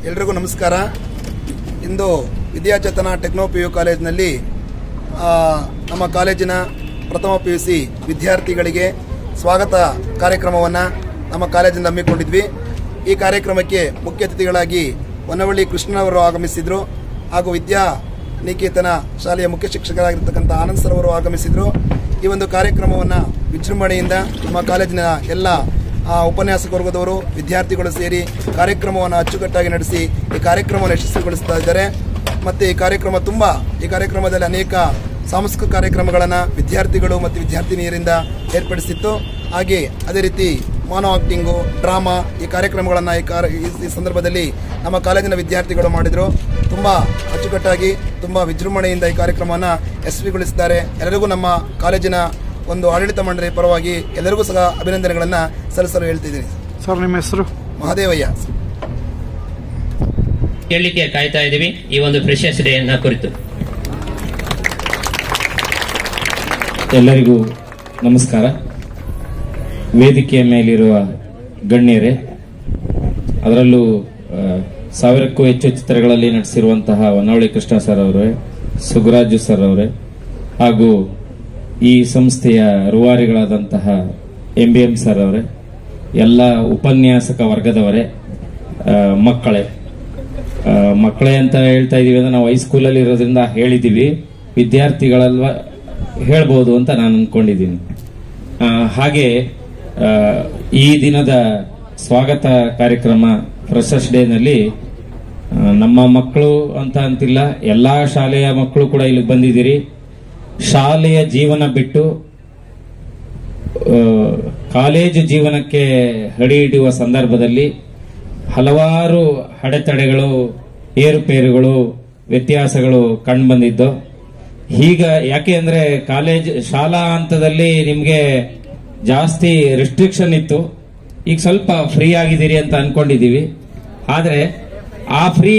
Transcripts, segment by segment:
ಎಲ್ರಿಗೂ ನಮಸ್ಕಾರ ಇಂದು ವಿದ್ಯಾಚೇತನ ಟೆಕ್ನೋ ಪಿ ಯು ಕಾಲೇಜಿನಲ್ಲಿ ಆ, ನಮ್ಮ ಕಾಲೇಜಿನ ಪ್ರಥಮ ಪಿ ಯು ಸಿ ವಿದ್ಯಾರ್ಥಿಗಳಿಗೆ ಸ್ವಾಗತ ಕಾರ್ಯಕ್ರಮವನ್ನು ನಮ್ಮ ಕಾಲೇಜಿಂದ ಹಮ್ಮಿಕೊಂಡಿದ್ವಿ ಈ ಕಾರ್ಯಕ್ರಮಕ್ಕೆ ಮುಖ್ಯ ಅತಿಥಿಗಳಾಗಿ ಹೊನ್ನವಳ್ಳಿ ಕೃಷ್ಣನವರು ಆಗಮಿಸಿದರು ಹಾಗೂ ವಿದ್ಯಾ ನಿಕೇತನ ಶಾಲೆಯ ಮುಖ್ಯ ಶಿಕ್ಷಕರಾಗಿರ್ತಕ್ಕಂಥ ಆನಂದ್ ಸರ್ ಅವರು ಆಗಮಿಸಿದರು ಈ ಒಂದು ಕಾರ್ಯಕ್ರಮವನ್ನು ವಿಜೃಂಭಣೆಯಿಂದ ನಮ್ಮ ಕಾಲೇಜಿನ ಎಲ್ಲ ಆ, ಉಪನ್ಯಾಸಕ ವರ್ಗದವರು ವಿದ್ಯಾರ್ಥಿಗಳು ಸೇರಿ ಕಾರ್ಯಕ್ರಮವನ್ನು ಅಚ್ಚುಕಟ್ಟಾಗಿ ನಡೆಸಿ ಈ ಕಾರ್ಯಕ್ರಮವನ್ನು ಯಶಸ್ವಿಗೊಳಿಸ್ತಾ ಇದ್ದಾರೆ ಮತ್ತು ಈ ಕಾರ್ಯಕ್ರಮ ತುಂಬ ಈ ಕಾರ್ಯಕ್ರಮದಲ್ಲಿ ಅನೇಕ ಸಾಂಸ್ಕೃತಿಕ ಕಾರ್ಯಕ್ರಮಗಳನ್ನು ವಿದ್ಯಾರ್ಥಿಗಳು ಮತ್ತು ವಿದ್ಯಾರ್ಥಿನಿಯರಿಂದ ಏರ್ಪಡಿಸಿತ್ತು ಹಾಗೆ ಅದೇ ರೀತಿ ಮಾನೋ ಆಕ್ಟಿಂಗು ಡ್ರಾಮಾ ಈ ಕಾರ್ಯಕ್ರಮಗಳನ್ನು ಈ ಕಾರ ಈ- ಈ ಸಂದರ್ಭದಲ್ಲಿ ನಮ್ಮ ಕಾಲೇಜಿನ ವಿದ್ಯಾರ್ಥಿಗಳು ಮಾಡಿದರು ತುಂಬ ಅಚ್ಚುಕಟ್ಟಾಗಿ ತುಂಬ ವಿಜೃಂಭಣೆಯಿಂದ ಈ ಕಾರ್ಯಕ್ರಮವನ್ನು ಯಶಸ್ವಿಗೊಳಿಸಿದ್ದಾರೆ ಎಲ್ಲರಿಗೂ ನಮ್ಮ ಕಾಲೇಜಿನ ಒಂದು ಆಡಳಿತ ಮಂಡಳಿ ಪರವಾಗಿ ಎಲ್ಲರಿಗೂ ಸಹ ಅಭಿನಂದನೆಗಳನ್ನು ಸಲ್ಲಿಸಲು ಹೇಳ್ತಿದ್ದೀನಿ ಸರ್ ನಿಮ್ಮ ಹೆಸರು ಮಹದೇವಯ್ಯ ಕೇಳಲಿಕ್ಕೆ ಕಾಯ್ತಾ ಇದ್ದೀವಿ ಈ ಒಂದು ಫ್ರೆಶರ್ಸ್ ಡೇ ನ ಕುರಿತು ಎಲ್ಲರಿಗೂ ನಮಸ್ಕಾರ ವೇದಿಕೆಯ ಮೇಲಿರುವ ಗಣ್ಯರೇ ಅದರಲ್ಲೂ ಆ, ಸಾವಿರಕ್ಕೂ ಹೆಚ್ಚು ಚಿತ್ರಗಳಲ್ಲಿ ನಟಿಸಿರುವಂತಹ ಹೊನ್ನವಳ್ಳಿ ಕೃಷ್ಣ ಸರ್ ಅವರೇ ಸುಗರಾಜು ಸರ್ ಅವರೇ ಹಾಗೂ ಈ ಸಂಸ್ಥೆಯ ರೂವಾರಿಗಳಾದಂತಹ ಎಂ ಬಿ ಎಂ ಸರ್ ಅವರೇ ಎಲ್ಲ ಉಪನ್ಯಾಸಕ ವರ್ಗದವರೇ ಆ, ಮಕ್ಕಳೇ ಆ, ಮಕ್ಕಳೇ ಅಂತ ಹೇಳ್ತಾ ಇದೀವಿ ಅಂದ್ರೆ ನಾವು ಹೈಸ್ಕೂಲಲ್ಲಿ ಇರೋದ್ರಿಂದ ಹೇಳಿದೀವಿ ವಿದ್ಯಾರ್ಥಿಗಳಲ್ವ ಹೇಳ್ಬೋದು ಅಂತ ನಾನು ಅನ್ಕೊಂಡಿದ್ದೀನಿ ಆ, ಹಾಗೆ ಆ, ಈ ದಿನದ ಸ್ವಾಗತ ಕಾರ್ಯಕ್ರಮ ಫ್ರೆಶರ್ಸ್ ಡೇನಲ್ಲಿ ಆ, ನಮ್ಮ ಮಕ್ಕಳು ಅಂತ ಅಂತಿಲ್ಲ ಎಲ್ಲಾ ಶಾಲೆಯ ಮಕ್ಕಳು ಕೂಡ ಇಲ್ಲಿಗೆ ಬಂದಿದ್ದೀರಿ ಶಾಲೆಯ ಜೀವನ ಬಿಟ್ಟು ಆ, ಕಾಲೇಜು ಜೀವನಕ್ಕೆ ಹಡಿ ಹಿಡಿಯುವ ಸಂದರ್ಭದಲ್ಲಿ ಹಲವಾರು ಅಡೆತಡೆಗಳು ಏರುಪೇರುಗಳು ವ್ಯತ್ಯಾಸಗಳು ಕಂಡು ಬಂದಿದ್ದು ಈಗ ಯಾಕೆ ಅಂದ್ರೆ ಕಾಲೇಜ್ ಶಾಲಾ ಹಂತದಲ್ಲಿ ನಿಮ್ಗೆ ಜಾಸ್ತಿ ರಿಸ್ಟ್ರಿಕ್ಷನ್ ಇತ್ತು ಈಗ ಸ್ವಲ್ಪ ಫ್ರೀ ಆಗಿದ್ದೀರಿ ಅಂತ ಅನ್ಕೊಂಡಿದೀವಿ ಆದ್ರೆ ಆ ಫ್ರೀ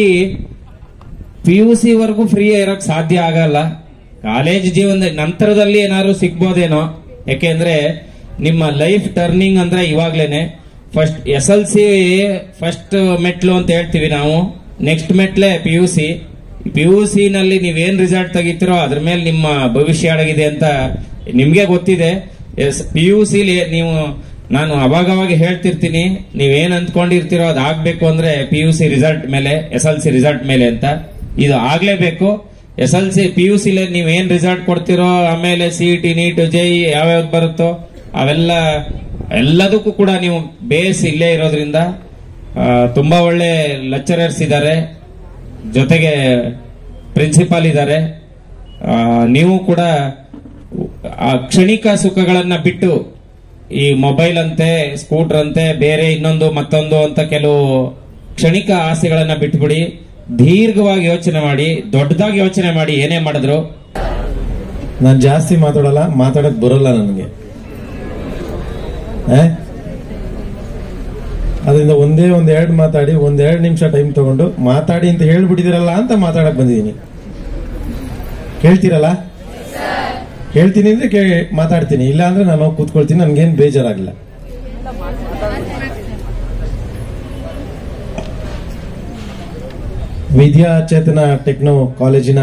ಪಿ ಯು ಸಿ ವರ್ಗೂ ಫ್ರೀ ಇರಕ್ ಸಾಧ್ಯ ಆಗಲ್ಲ ಕಾಲೇಜ್ ಜೀವನದ ನಂತರದಲ್ಲಿ ಏನಾದ್ರು ಸಿಗ್ಬೋದೇನೋ ಯಾಕೆಂದ್ರೆ ನಿಮ್ಮ ಲೈಫ್ ಟರ್ನಿಂಗ್ ಅಂದ್ರೆ ಇವಾಗ್ಲೇನೆ first S L C first ಮೆಟ್ಲು ಅಂತ ಹೇಳ್ತೀವಿ ನಾವು ನೆಕ್ಸ್ಟ್ ಮೆಟ್ಲೆ P U C P U C ನಲ್ಲಿ ನೀವೇನ್ ರಿಸಲ್ಟ್ ತೆಗಿತೀರೋ ಅದ್ರ ಮೇಲೆ ನಿಮ್ಮ ಭವಿಷ್ಯ ಅಡಗಿದೆ ಅಂತ ನಿಮ್ಗೆ ಗೊತ್ತಿದೆ ಎಸ್ ಪಿ ಯು ಸಿಲಿ ನೀವು ನಾನು ಅವಾಗವಾಗ ಹೇಳ್ತಿರ್ತೀನಿ ನೀವೇನ್ ಅಂದ್ಕೊಂಡಿರ್ತೀರೋ ಅದು ಆಗ್ಬೇಕು ಅಂದ್ರೆ ಪಿ ಯು ಸಿ ರಿಸಲ್ಟ್ ಮೇಲೆ ಎಸ್ ಎಲ್ ಸಿ ರಿಸಲ್ಟ್ ಮೇಲೆ ಅಂತ ಇದು ಆಗ್ಲೇಬೇಕು S L C P U C ನೀವ್ ಏನ್ ರಿಸಲ್ಟ್ ಕೊಡ್ತಿರೋ ಆಮೇಲೆ ಸಿ ಟಿ ನೀಟ್ ಜೈ ಯಾವ್ಯಾವ್ದು ಬರುತ್ತೋ ಅವೆಲ್ಲ ಎಲ್ಲದಕ್ಕೂ ಕೂಡ ನೀವು ಬೇಸ್ ಇಲ್ಲೇ ಇರೋದ್ರಿಂದ ಆ, ತುಂಬಾ ಒಳ್ಳೆ ಲೆಕ್ಚರರ್ಸ್ ಇದ್ದಾರೆ ಜೊತೆಗೆ ಪ್ರಿನ್ಸಿಪಾಲ್ ಇದ್ದಾರೆ ಆ, ನೀವು ಕೂಡ ಆ ಕ್ಷಣಿಕ ಸುಖಗಳನ್ನ ಬಿಟ್ಟು ಈ ಮೊಬೈಲ್ ಅಂತೆ ಸ್ಕೂಟರ್ ಅಂತೆ ಬೇರೆ ಇನ್ನೊಂದು ಮತ್ತೊಂದು ಅಂತ ಕೆಲವು ಕ್ಷಣಿಕ ಆಸೆಗಳನ್ನ ಬಿಟ್ಬಿಡಿ ದೀರ್ಘವಾಗಿ ಯೋಚನೆ ಮಾಡಿ ದೊಡ್ಡದಾಗಿ ಯೋಚನೆ ಮಾಡಿ ಏನೇ ಮಾಡಿದ್ರು ನಾನು ಜಾಸ್ತಿ ಮಾತಾಡಲ್ಲ ಮಾತಾಡಕ್ ಬರಲ್ಲ ನನಗೆ ಆ? ಅದರಿಂದ ಒಂದೇ ಒಂದ್ ಎರಡು ಮಾತಾಡಿ ಒಂದ್ ಎರಡು ನಿಮಿಷ ಟೈಮ್ ತಗೊಂಡು ಮಾತಾಡಿ ಅಂತ ಹೇಳ್ಬಿಟ್ಟಿದಿರಲ್ಲ ಅಂತ ಮಾತಾಡಕ್ ಬಂದಿದ್ದೀನಿ ಕೇಳ್ತೀರಲ್ಲ ಹೇಳ್ತೀನಿ ಅಂದ್ರೆ ಕೇ ಮಾತಾಡ್ತೀನಿ ಇಲ್ಲ ಅಂದ್ರೆ ನಾನು ಹೋಗಿ ಕೂತ್ಕೊಳ್ತೀನಿ ನನ್ಗೇನ್ ಬೇಜಾರಾಗಿಲ್ಲ ವಿದ್ಯಾಚೇತನ ಟೆಕ್ನೋ ಕಾಲೇಜಿನ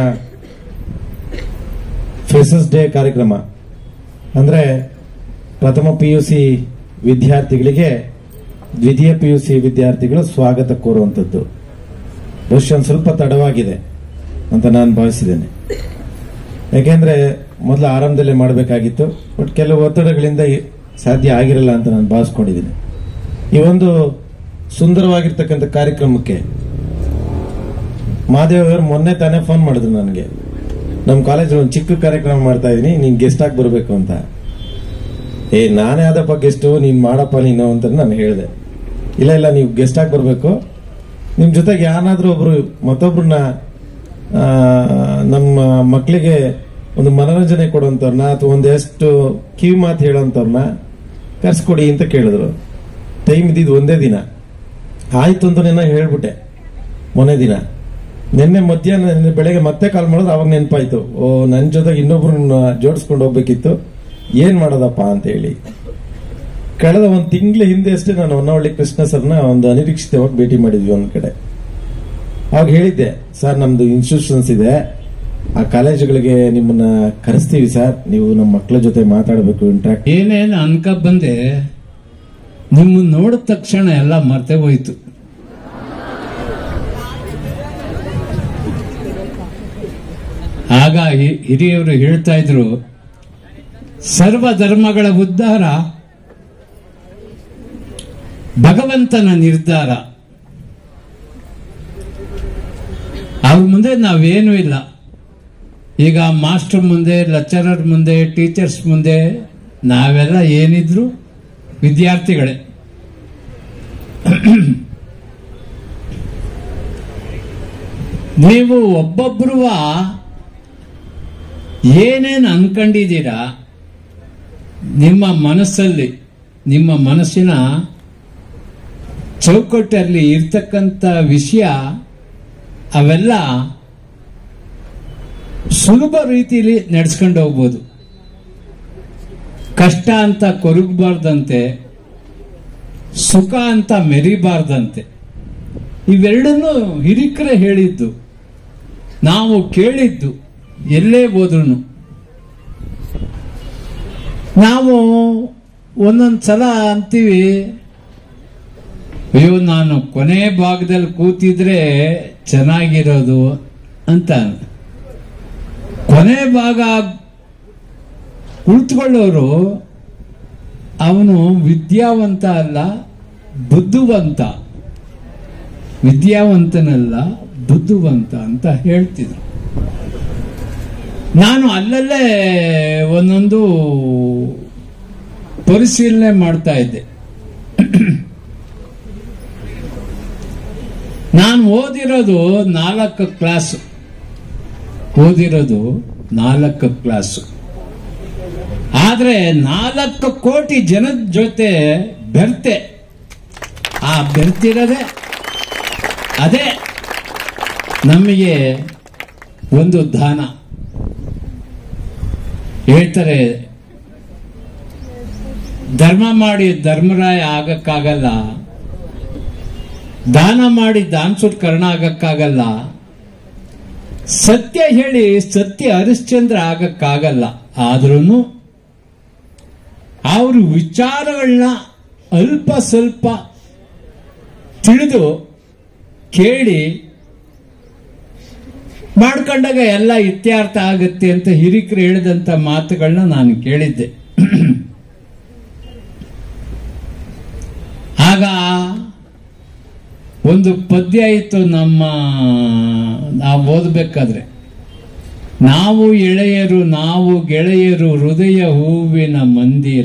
ಫ್ರೆಸಸ್ ಡೇ ಕಾರ್ಯಕ್ರಮ ಅಂದ್ರೆ ಪ್ರಥಮ ಪಿಯುಸಿ ವಿದ್ಯಾರ್ಥಿಗಳಿಗೆ ದ್ವಿತೀಯ ಪಿಯುಸಿ ವಿದ್ಯಾರ್ಥಿಗಳು ಸ್ವಾಗತ ಕೋರುವಂತದ್ದು ಬಹುಶಃ ಒಂದ್ ಸ್ವಲ್ಪ ತಡವಾಗಿದೆ ಅಂತ ನಾನು ಭಾವಿಸಿದ್ದೇನೆ ಯಾಕೆಂದ್ರೆ ಮೊದಲು ಆರಂಭದಲ್ಲೇ ಮಾಡಬೇಕಾಗಿತ್ತು ಬಟ್ ಕೆಲವು ಒತ್ತಡಗಳಿಂದ ಈ- ಸಾಧ್ಯ ಆಗಿರಲ್ಲ ಅಂತ ನಾನು ಭಾವಿಸ್ಕೊಂಡಿದ್ದೀನಿ ಈ ಒಂದು ಸುಂದರವಾಗಿರ್ತಕ್ಕಂಥ ಕಾರ್ಯಕ್ರಮಕ್ಕೆ ಮಾದೇವ್ ಅವರು ಮೊನ್ನೆ ತಾನೇ ಫೋನ್ ಮಾಡಿದ್ರು ನನಗೆ ನಮ್ಮ ಕಾಲೇಜ್ ಒಂದು ಚಿಕ್ಕ ಕಾರ್ಯಕ್ರಮ ಮಾಡ್ತಾ ಇದೀನಿ ನೀನ್ ಗೆಸ್ಟ್ ಆಗಿ ಬರಬೇಕು ಅಂತ ಏ ನಾನೇ ಆದಪ್ಪ ಗೆಸ್ಟ್ ನೀನ್ ಮಾಡಪ್ಪ ನೀನು ಅಂತ ನಾನು ಹೇಳಿದೆ ಇಲ್ಲ ಇಲ್ಲ ನೀವು ಗೆಸ್ಟ್ ಆಗಿ ಬರಬೇಕು ನಿಮ್ ಜೊತೆಗೆ ಯಾರಾದ್ರೂ ಒಬ್ರು ಮತ್ತೊಬ್ರನ್ನ ಆ, ನಮ್ಮ ಮಕ್ಕಳಿಗೆ ಒಂದು ಮನೋರಂಜನೆ ಕೊಡುವಂತವ್ರನ್ನ ಅಥವಾ ಒಂದೆಷ್ಟು ಕಿವಿ ಮಾತು ಹೇಳೋಂಥವ್ರನ್ನ ಕರ್ಸ್ಕೊಡಿ ಅಂತ ಕೇಳಿದ್ರು ಟೈಮ್ ಇದ್ದಿದ್ದು ಒಂದೇ ದಿನ ಆಯ್ತು ಅಂತ ನಾನು ಹೇಳ್ಬಿಟ್ಟೆ ಮೊನ್ನೆ ದಿನ ನಿನ್ನೆ ಮಧ್ಯಾಹ್ನ ನಿನ್ನೆ ಬೆಳಗ್ಗೆ ಮತ್ತೆ ಕಾಲ್ ಮಾಡೋದು ಅವಾಗ ನೆನಪಾಯ್ತು ಓ ನನ್ನ ಜೊತೆಗೆ ಇನ್ನೊಬ್ರನ್ನ ಜೋಡಿಸ್ಕೊಂಡು ಹೋಗ್ಬೇಕಿತ್ತು ಏನ್ ಮಾಡೋದಪ್ಪ ಅಂತ ಹೇಳಿ ಕಳೆದ ಒಂದು ತಿಂಗಳ ಹಿಂದೆ ಅಷ್ಟೇ ನಾನು ಹೊನ್ನವಳ್ಳಿ ಕೃಷ್ಣ ಸರ್ನ ಒಂದು ಅನಿರೀಕ್ಷಿತವಾಗಿ ಭೇಟಿ ಮಾಡಿದ್ವಿ ಒಂದ್ ಕಡೆ ಅವಾಗ ಹೇಳಿದ್ದೆ ಸರ್ ನಮ್ದು ಇನ್ಸ್ಟಿಟ್ಯೂಷನ್ಸ್ ಇದೆ ಆ ಕಾಲೇಜುಗಳಿಗೆ ನಿಮ್ಮನ್ನ ಕರೆಸ್ತೀವಿ ಸರ್ ನೀವು ನಮ್ಮ ಮಕ್ಕಳ ಜೊತೆ ಮಾತಾಡಬೇಕು ಇಂಟ್ರಾಕ್ಟ್ ಏನೇನು ಅನ್ಕ ಬಂದೆ ನಿಮ್ಮನ್ನ ನೋಡಿದ ತಕ್ಷಣ ಎಲ್ಲ ಮರ್ತೆ ಹೋಯ್ತು ಆಗ ಹಿ- ಹಿರಿಯವರು ಹೇಳ್ತಾ ಇದ್ರು ಸರ್ವ ಧರ್ಮಗಳ ಉದ್ಧಾರ ಭಗವಂತನ ನಿರ್ಧಾರ ಅವ್ರ ಮುಂದೆ ನಾವೇನೂ ಇಲ್ಲ ಈಗ ಮಾಸ್ಟರ್ ಮುಂದೆ ಲೆಕ್ಚರರ್ ಮುಂದೆ ಟೀಚರ್ಸ್ ಮುಂದೆ ನಾವೆಲ್ಲ ಏನಿದ್ರು ವಿದ್ಯಾರ್ಥಿಗಳೇ ನೀವು ಒಬ್ಬೊಬ್ರು ಏನೇನು ಅನ್ಕೊಂಡಿದ್ದೀರಾ ನಿಮ್ಮ ಮನಸ್ಸಲ್ಲಿ ನಿಮ್ಮ ಮನಸ್ಸಿನ ಚೌಕಟ್ಟಲ್ಲಿ ಇರ್ತಕ್ಕಂಥ ವಿಷಯ ಅವೆಲ್ಲ ಸುಲಭ ರೀತಿಯಲ್ಲಿ ನಡೆಸ್ಕೊಂಡು ಹೋಗ್ಬೋದು ಕಷ್ಟ ಅಂತ ಕೊರಗಬಾರ್ದಂತೆ ಸುಖ ಅಂತ ಮೆರಿಬಾರ್ದಂತೆ ಇವೆರಡನ್ನು ಹಿರಿಕರೇ ಹೇಳಿದ್ದು ನಾವು ಕೇಳಿದ್ದು ಎಲ್ಲೇ ಹೋದ್ರು ನಾವು ಒಂದೊಂದು ಸಲ ಅಂತೀವಿ ಅಯ್ಯೋ ನಾನು ಕೊನೆ ಭಾಗದಲ್ಲಿ ಕೂತಿದ್ರೆ ಚೆನ್ನಾಗಿರೋದು ಅಂತ ಕೊನೆ ಭಾಗ ಕುಳಿತುಕೊಳ್ಳೋರು ಅವನು ವಿದ್ಯಾವಂತ ಅಲ್ಲ ಬುದ್ಧಿವಂತ ವಿದ್ಯಾವಂತನಲ್ಲ ಬುದ್ಧಿವಂತ ಅಂತ ಹೇಳ್ತಿದ್ರು ನಾನು ಅಲ್ಲಲ್ಲೇ ಒಂದೊಂದು ಪರಿಶೀಲನೆ ಮಾಡ್ತಾ ಇದ್ದೆ ನಾನು ಓದಿರೋದು ನಾಲ್ಕು ಕ್ಲಾಸ್ ಓದಿರೋದು ನಾಲ್ಕು ಕ್ಲಾಸು ಆದ್ರೆ ನಾಲ್ಕು ಕೋಟಿ ಜನದ ಜೊತೆ ಬೆರ್ತೆ ಆ ಬೆರ್ತಿರೋದೇ ಅದೇ ನಮಗೆ ಒಂದು ದಾನ ಹೇಳ್ತಾರೆ ಧರ್ಮ ಮಾಡಿ ಧರ್ಮರಾಯ ಆಗಕ್ಕಾಗಲ್ಲ ದಾನ ಮಾಡಿ ದಾನ್ಸುಟ್ ಕರ್ಣ ಆಗಕ್ಕಾಗಲ್ಲ ಸತ್ಯ ಹೇಳಿ ಸತ್ಯ ಹರಿಶ್ಚಂದ್ರ ಆಗಕ್ಕಾಗಲ್ಲ ಆದ್ರೂ ಅವ್ರ ವಿಚಾರಗಳನ್ನ ಅಲ್ಪ ಸ್ವಲ್ಪ ತಿಳಿದು ಕೇಳಿ ಮಾಡ್ಕೊಂಡಾಗ ಎಲ್ಲ ಇತ್ಯರ್ಥ ಆಗುತ್ತೆ ಅಂತ ಹಿರಿಕರು ಹೇಳಿದಂತ ಮಾತುಗಳನ್ನ ನಾನು ಕೇಳಿದ್ದೆ ಆಗ ಒಂದು ಪದ್ಯ ಇತ್ತು ನಮ್ಮ ನಾವು ಓದಬೇಕಾದ್ರೆ ನಾವು ಎಳೆಯರು ನಾವು ಗೆಳೆಯರು ಹೃದಯ ಹೂವಿನ ಮಂದಿರ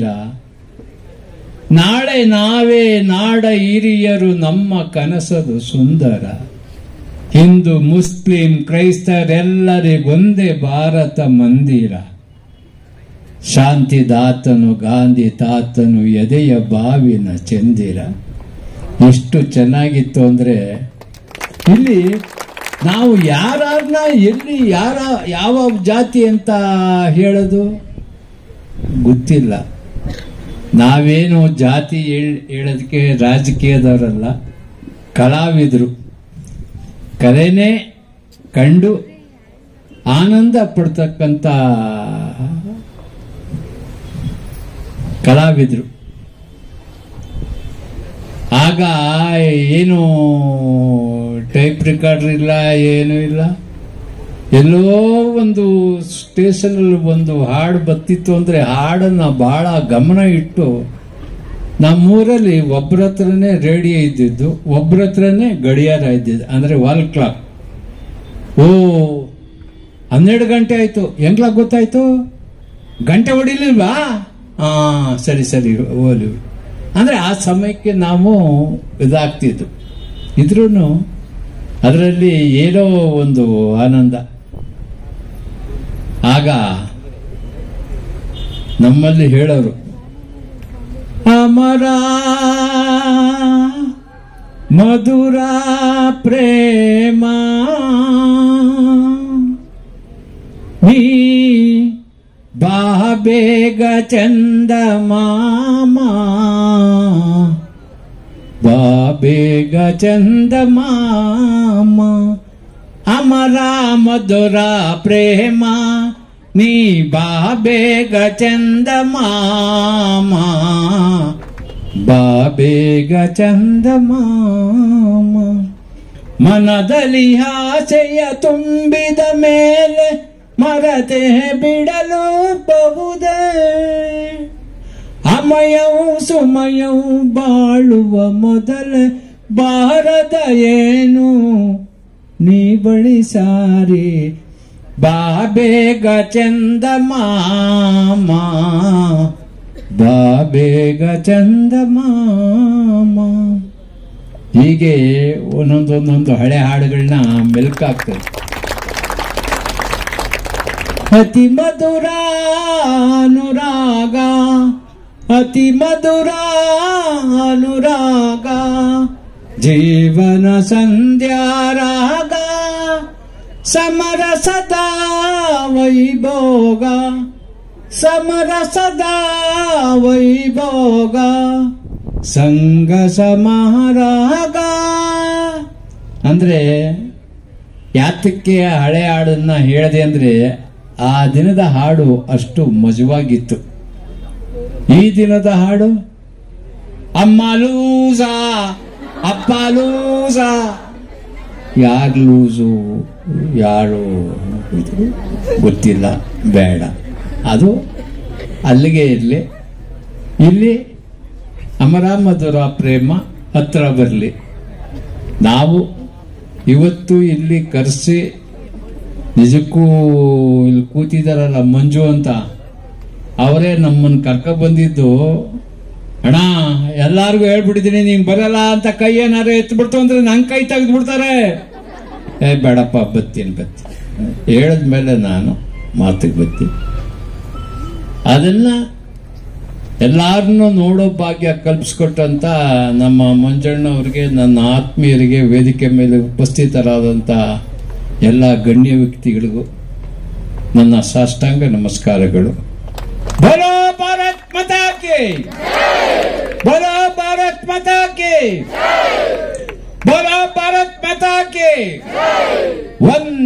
ನಾಳೆ ನಾವೇ ನಾಡ ಹಿರಿಯರು ನಮ್ಮ ಕನಸದು ಸುಂದರ ಹಿಂದೂ ಮುಸ್ಲಿಂ ಕ್ರೈಸ್ತರೆಲ್ಲರಿಗೊಂದೇ ಭಾರತ ಮಂದಿರ ಶಾಂತಿ ದಾತನು ಗಾಂಧಿ ತಾತನು ಎದೆಯ ಬಾವಿನ ಚಂದಿರ ಎಷ್ಟು ಚೆನ್ನಾಗಿತ್ತು ಅಂದ್ರೆ ಇಲ್ಲಿ ನಾವು ಯಾರನ್ನ ಎಲ್ಲಿ ಯಾರ ಯಾವ ಜಾತಿ ಅಂತ ಹೇಳೋದು ಗೊತ್ತಿಲ್ಲ ನಾವೇನು ಜಾತಿ ಹೇಳ್- ಹೇಳೋದಕ್ಕೆ ರಾಜಕೀಯದವರಲ್ಲ ಕಲಾವಿದರು ಕಲೆನೇ ಕಂಡು ಆನಂದ ಪಡ್ತಕ್ಕಂಥ ಕಲಾವಿದರು ಆಗ ಏನು ಟೈಪ್ ರಿಕಾರ್ಡರ್ ಇಲ್ಲ ಏನೂ ಇಲ್ಲ ಎಲ್ಲೋ ಒಂದು ಸ್ಟೇಷನಲ್ಲಿ ಒಂದು ಹಾಡು ಬತ್ತಿತ್ತು ಅಂದ್ರೆ ಹಾಡನ್ನ ಬಹಳ ಗಮನ ಇಟ್ಟು ನಮ್ಮೂರಲ್ಲಿ ಒಬ್ಬರ ಹತ್ರನೇ ರೇಡಿಯೋ ಇದ್ದಿದ್ದು ಒಬ್ಬರ ಹತ್ರನೇ ಗಡಿಯಾರ ಇದ್ದಿದ್ದು ಅಂದ್ರೆ ವಾಲ್ ಕ್ಲಾಕ್ ಓ ಹನ್ನೆರಡು ಗಂಟೆ ಆಯ್ತು ಹೆಂಗ್ಲ ಗೊತ್ತಾಯ್ತು ಗಂಟೆ ಹೊಡಿಲಿಲ್ವಾ ಹಾ ಸರಿ ಸರಿ ಓಲಿ ಅಂದ್ರೆ ಆ ಸಮಯಕ್ಕೆ ನಾವು ಇದಾಗ್ತಿದ್ದು ಇದ್ರೂ ಅದರಲ್ಲಿ ಏನೋ ಒಂದು ಆನಂದ ಆಗ ನಮ್ಮಲ್ಲಿ ಹೇಳೋರು ಅಮರ ಮಧುರ ಪ್ರೇಮ ನೀ ಬಾ ಬೇಗ ಚಂದ ಮಾಮ ಬಾ ಬೇಗ ಚಂದ ಮಾಮ ಅಮರ ಮಧುರ ಪ್ರೇಮ ನೀ ಬಾಬೇಗ ಚಂದ ಮಾಮ ಬಾಬೇಗ ಚಂದ ಮಾಮ ಮನದಲ್ಲಿ ಆಸೆಯ ತುಂಬಿದ ಮೇಲೆ ಮರತೆ ಬಿಡಲು ಬಹುದೇ ಅಮಯವು ಸುಮಯವು ಬಾಳುವ ಮೊದಲ ಬಾರದ ಏನು ನೀ ಬಳಿ ಸಾರಿ ಬಾಬೇಗ ಚಂದ ಮಾಮ ಬಾಬೇಗ ಚಂದ ಮಾಮ ಹೀಗೆ ಒಂದೊಂದೊಂದೊಂದು ಹಳೆ ಹಾಡುಗಳನ್ನ ಮೆಲ್ಕಾಗ್ತದೆ ಅತಿ ಮಧುರ ಅನುರಾಗ ಅತಿ ಮಧುರ ಅನುರಾಗ ಜೀವನ ಸಂಧ್ಯಾರಾಗ ಸಮರಸದ ವೈಭೋಗ ಸಮರಸದ ವೈಭೋಗ ಸಂಗ ಸಮಾರಾಗ ಅಂದ್ರೆ ಯಾತಕ್ಕೆ ಆ ಹಳೆ ಹಾಡನ್ನ ಹೇಳಿದೆ ಅಂದ್ರೆ ಆ ದಿನದ ಹಾಡು ಅಷ್ಟು ಮಜವಾಗಿತ್ತು ಈ ದಿನದ ಹಾಡು ಅಮ್ಮ ಲೂಸ ಅಪ್ಪ ಲೂಸ ಯಾರು ಲೂಸು ಯಾರು ಗೊತ್ತಿಲ್ಲ ಬೇಡ ಅದು ಅಲ್ಲಿಗೆ ಇರಲಿ ಇಲ್ಲಿ ಅಮರ ಮಧುರ ಪ್ರೇಮ ಹತ್ರ ಬರಲಿ ನಾವು ಇವತ್ತು ಇಲ್ಲಿ ಕರೆಸಿ ನಿಜಕ್ಕೂ ಇಲ್ಲಿ ಕೂತಿದಾರಲ್ಲ ಮಂಜು ಅಂತ ಅವರೇ ನಮ್ಮನ್ನು ಕರ್ಕ ಬಂದಿದ್ದು ಅಣ್ಣ ಎಲ್ಲಾರ್ಗು ಹೇಳ್ಬಿಟ್ಟಿದ್ದೀನಿ ನೀನ್ ಬರಲ್ಲ ಅಂತ ಕೈ ಏನಾರು ಎತ್ಬಿಡ್ತು ಅಂದ್ರೆ ನಂಗೆ ಕೈ ತೆಗೆದು ಬಿಡ್ತಾರೆ ಏ ಬೇಡಪ್ಪ ಬತ್ತೀನಿ ಬತ್ತೀನಿ ಹೇಳಿದ್ಮೇಲೆ ನಾನು ಮಾತಿಗೆ ಬತ್ತೀನಿ ಅದನ್ನ ಎಲ್ಲಾರನ್ನೂ ನೋಡೋ ಭಾಗ್ಯ ಕಲ್ಪಿಸ್ಕೊಟ್ಟಂತ ನಮ್ಮ ಮಂಜಣ್ಣವ್ರಿಗೆ ನನ್ನ ಆತ್ಮೀಯರಿಗೆ ವೇದಿಕೆ ಮೇಲೆ ಉಪಸ್ಥಿತರಾದಂತ ಎಲ್ಲ ಗಣ್ಯ ವ್ಯಕ್ತಿಗಳಿಗೂ ನನ್ನ ಸಾಷ್ಟಾಂಗ ನಮಸ್ಕಾರಗಳು ಬರೋ ಭಾರತ್ ಮಾತಾ ಕಿ ಬರೋ ಭಾರತ್ ಮಾತಾ ಕಿ ಬರೋ ಭಾರತ್ ಮಾತಾ ಕಿ ಒಂದ್